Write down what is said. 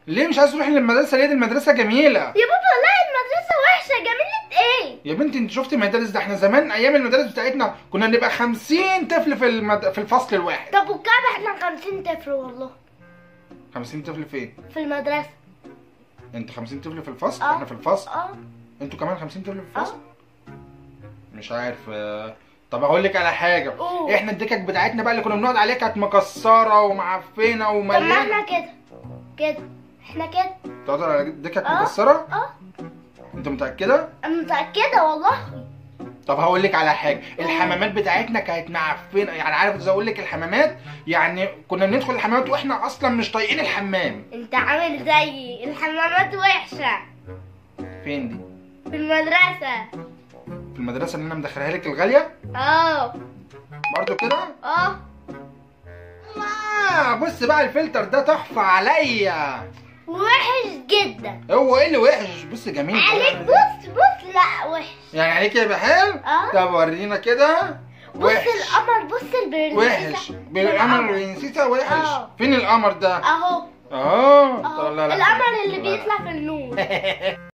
ليه مش عايز تروحي للمدرسه ليه دي المدرسه جميله يا بابا لا المدرسة وحشة جميلة ايه يا بنتي انت شفتي المدارس ده احنا زمان ايام المدارس بتاعتنا كنا نبقى 50 طفل في المد... في الفصل الواحد طب والكعب احنا 50 طفل والله 50 طفل فين في المدرسة انت 50 طفل في الفصل اه. احنا في الفصل اه انتوا كمان 50 طفل في اه الفصل مش عارف آه، طب اقول لك على حاجه قول. احنا الدكك بتاعتنا بقى اللي كنا بنقعد عليها كانت مكسره ومعفنه طب ما ومليانه احنا كده كده احنا كده تقعدوا على دكك اه. مكسره اه انت متاكده انا متأكدة والله طب هقول لك على حاجه الحمامات بتاعتنا كانت معفنه يعني عارف ازاي اقول لك الحمامات يعني كنا بندخل الحمامات واحنا اصلا مش طايقين الحمام انت عامل زيي الحمامات وحشة فين دي في المدرسة في المدرسه اللي انا مدخلها لك الغاليه اه برضو كده اه آه بص بقى الفلتر ده تحفه عليا وحش جدا هو ايه اللي وحش بص جميل عليك بص بص لا وحش يعني عليك يبقى حلو اه. طب ورينا كده بص وحش القمر بص البرنسيسة وحش بالقمر البرنسيسة وحش اه. فين القمر ده اهو اه اهو طب لا لا القمر اللي لا لا. بيطلع في النور